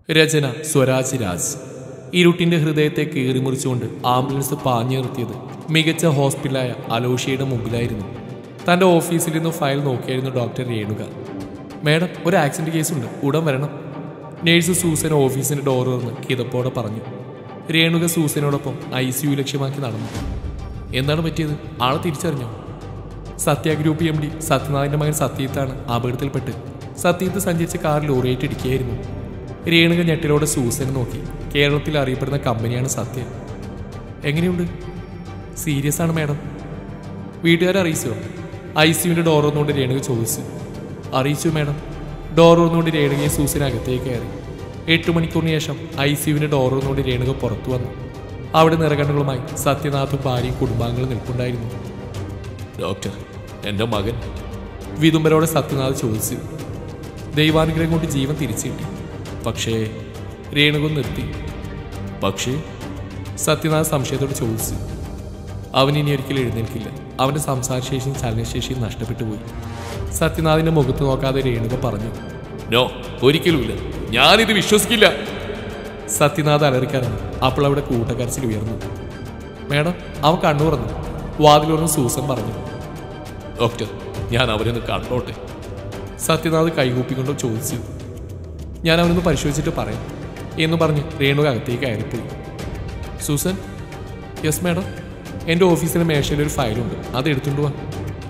രചന സ്വരാജ് രാജ് ഇരുട്ടിന്റെ ഹൃദയത്തെ കീറിമുറിച്ചുകൊണ്ട് ആംബുലൻസ് പാഞ്ഞു നിർത്തിയത് മികച്ച ഹോസ്പിറ്റലായ അലോഷ്യയുടെ മുമ്പിലായിരുന്നു തന്റെ ഓഫീസിൽ നിന്ന് ഫയൽ നോക്കിയായിരുന്നു ഡോക്ടർ രേണുക മേഡം ഒരു ആക്സിഡന്റ് കേസ് ഉണ്ട് ഉടൻ വരണം നേഴ്സ് സൂസൻ ഓഫീസിന്റെ ഡോർ തുറന്ന് കിതപ്പോടെ പറഞ്ഞു രേണുക സൂസനോടൊപ്പം ഐ സി യു ലക്ഷ്യമാക്കി നടന്നു എന്താണ് പറ്റിയത് ആളെ തിരിച്ചറിഞ്ഞോ സത്യ ഗ്രൂപ്പ് എം ഡി സത്യനാഥിന്റെ മകൻ സത്യത്താണ് അപകടത്തിൽപ്പെട്ട് സത്യത്ത് സഞ്ചരിച്ച കാർ ലോറിയായിട്ട് ഇടിക്കുകയായിരുന്നു രേണുക ഞെട്ടിലോടെ സൂസനെ നോക്കി കേരളത്തിൽ അറിയപ്പെടുന്ന കമ്പനിയാണ് സത്യ എങ്ങനെയുണ്ട് സീരിയസ് ആണ് മാഡം വീട്ടുകാരെ അറിയിച്ചോ ഐ സിയുവിൻ്റെ ഡോർ ഒന്നുകൊണ്ട് രേണുക ചോദിച്ചു അറിയിച്ചു മാഡം ഡോർ ഒന്നുകൊണ്ട് രേണുകയെ സൂസന അകത്തേക്ക് കയറി എട്ട് മണിക്കൂറിന് ശേഷം ഐ സിയുവിൻ്റെ ഡോർ ഒന്നുകൊണ്ട് രേണുക പുറത്തു വന്നു അവിടെ നിറകണ്ണുകളുമായി സത്യനാഥും ഭാര്യയും കുടുംബാംഗങ്ങളും നിൽപ്പുണ്ടായിരുന്നു ഡോക്ടർ എൻ്റെ മകൻ വിതുമ്പരോടെ സത്യനാഥ് ചോദിച്ചു ദൈവാനുഗ്രഹം കൊണ്ട് ജീവൻ തിരിച്ചു കിട്ടി പക്ഷേ രേണുക നിർത്തി പക്ഷേ സത്യനാഥ് സംശയത്തോട് ചോദിച്ചു അവൻ ഇനി ഒരിക്കലും എഴുന്നേൽക്കില്ല അവന്റെ സംസാരശേഷിയും ചലനശേഷിയും നഷ്ടപ്പെട്ടു പോയി സത്യനാഥിന്റെ മുഖത്ത് നോക്കാതെ രേണുക പറഞ്ഞു നോ ഒരിക്കലുമില്ല ഞാനിത് വിശ്വസിക്കില്ല സത്യനാഥ് അലറിക്കരഞ്ഞു അപ്പോൾ അവിടെ കൂട്ടക്കരച്ചിൽ ഉയർന്നു മേഡം അവൻ കണ്ണു തുറന്നു വാതിലുറന്ന് സൂസൻ പറഞ്ഞു ഡോക്ടർ ഞാൻ അവരൊന്ന് കണ്ടോട്ടെ സത്യനാഥ് കൈകൂപ്പിക്കൊണ്ട് ചോദിച്ചു ഞാൻ അവനൊന്ന് പരിശോധിച്ചിട്ട് പറയാം എന്ന് പറഞ്ഞ് രേണുക അകത്തേക്ക് കയറിപ്പോയി സൂസൻ യെസ് മാഡം എൻ്റെ ഓഫീസിലെ മേശയിൽ ഒരു ഫയലുണ്ട് അത് എടുത്തുകൊണ്ട് വാ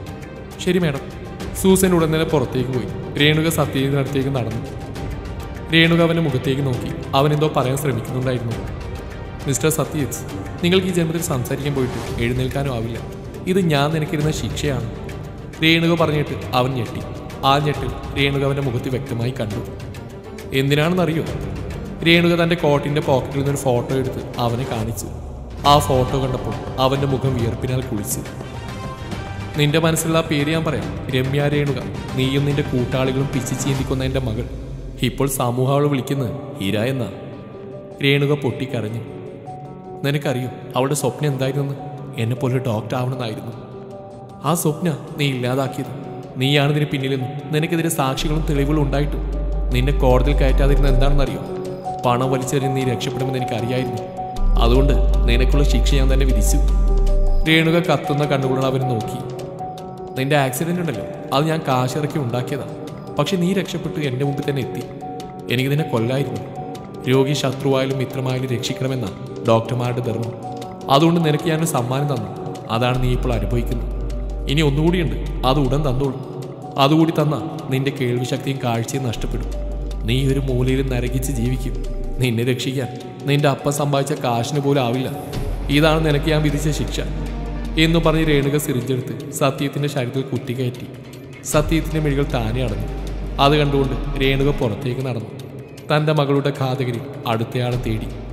ശരി മാഡം സൂസൻ ഉടൻ തന്നെ പുറത്തേക്ക് പോയി രേണുക സത്യജിത്തിന്റെ അടുത്തേക്ക് നടന്നു രേണുക അവൻ്റെ മുഖത്തേക്ക് നോക്കി അവൻ എന്തോ പറയാൻ ശ്രമിക്കുന്നുണ്ടായിരുന്നു മിസ്റ്റർ സത്യജിത്ത് നിങ്ങൾക്ക് ഈ ജന്മത്തിൽ സംസാരിക്കാൻ പോയിട്ട് എഴുന്നേൽക്കാനും ആവില്ല ഇത് ഞാൻ നിനക്കിരുന്ന ശിക്ഷയാണ് രേണുക പറഞ്ഞിട്ട് അവൻ ഞെട്ടി ആ ഞെട്ടിൽ രേണുക അവൻ്റെ മുഖത്ത് വ്യക്തമായി കണ്ടു എന്തിനാണെന്നറിയോ രേണുക തൻ്റെ കോട്ടിൻ്റെ പോക്കറ്റിൽ നിന്നൊരു ഫോട്ടോ എടുത്ത് അവനെ കാണിച്ചു ആ ഫോട്ടോ കണ്ടപ്പോൾ അവൻ്റെ മുഖം വിയർപ്പിനാൽ കുളിച്ചു നിന്റെ മനസ്സിലുള്ള ആ പേര് ഞാൻ പറയാം രമ്യ രേണുക നീയും നിന്റെ കൂട്ടാളികളും പിച്ചി ചീന്തിക്കുന്ന എൻ്റെ മകൾ ഇപ്പോൾ സമൂഹം അവൾ വിളിക്കുന്നത് ഹീര എന്നാ രേണുക പൊട്ടിക്കരഞ്ഞു നിനക്കറിയോ അവളുടെ സ്വപ്നം എന്തായിരുന്നു എന്നെ പോലെ ഡോക്ടർ ആവണമെന്നായിരുന്നു ആ സ്വപ്ന നീ ഇല്ലാതാക്കിയത് നീയാണ് ഇതിന് പിന്നിലെന്നും നിനക്കെതിരെ സാക്ഷികളും തെളിവുകളും ഉണ്ടായിട്ടും നിന്നെ കോടതിയിൽ കയറ്റാതിരുന്ന എന്താണെന്നറിയോ പണം വലിച്ചെറിഞ്ഞ് നീ രക്ഷപ്പെടുമെന്ന് എനിക്കറിയായിരുന്നു അതുകൊണ്ട് നിനക്കുള്ള ശിക്ഷ ഞാൻ തന്നെ വിധിച്ചു രേണുക കത്തുന്ന കണ്ണുകളുള്ള അവനെ നോക്കി നിന്റെ ആക്സിഡന്റ് ഉണ്ടല്ലോ അത് ഞാൻ കാശിറക്കി ഉണ്ടാക്കിയതാ പക്ഷെ നീ രക്ഷപ്പെട്ട് എൻ്റെ മുമ്പിൽ തന്നെ എത്തി എനിക്ക് നിന്നെ കൊല്ലായിരുന്നു രോഗി ശത്രുവായാലും മിത്രമായാലും രക്ഷിക്കണമെന്ന ഡോക്ടർമാരുടെ ധർമ്മം അതുകൊണ്ട് നിനക്ക് ഞാനൊരു സമ്മാനം തന്നു അതാണ് നീ ഇപ്പോൾ അനുഭവിക്കുന്നത് ഇനി ഒന്നുകൂടിയുണ്ട് അത് ഉടൻ തന്നോളൂ അതുകൂടി തന്ന നിന്റെ കേൾവി ശക്തിയും കാഴ്ചയും നഷ്ടപ്പെടും നീ ഒരു മൂലയിൽ നരകിച്ച് ജീവിക്കും നിന്നെ രക്ഷിക്കാൻ നിന്റെ അപ്പ സമ്പാദിച്ച കാശിന് പോലും ആവില്ല ഇതാണ് നിനക്ക് ഞാൻ വിധിച്ച ശിക്ഷ എന്ന് പറഞ്ഞ് രേണുക സിറിഞ്ചെടുത്ത് സത്യത്തിന്റെ ശരീരത്തിൽ കുത്തിക്കയറ്റി സത്യത്തിന്റെ മിഴികൾ താനെ അടഞ്ഞു അത് കണ്ടുകൊണ്ട് രേണുക പുറത്തേക്ക് നടന്നു തന്റെ മകളുടെ ഘാതകരി അടുത്തയാളെ തേടി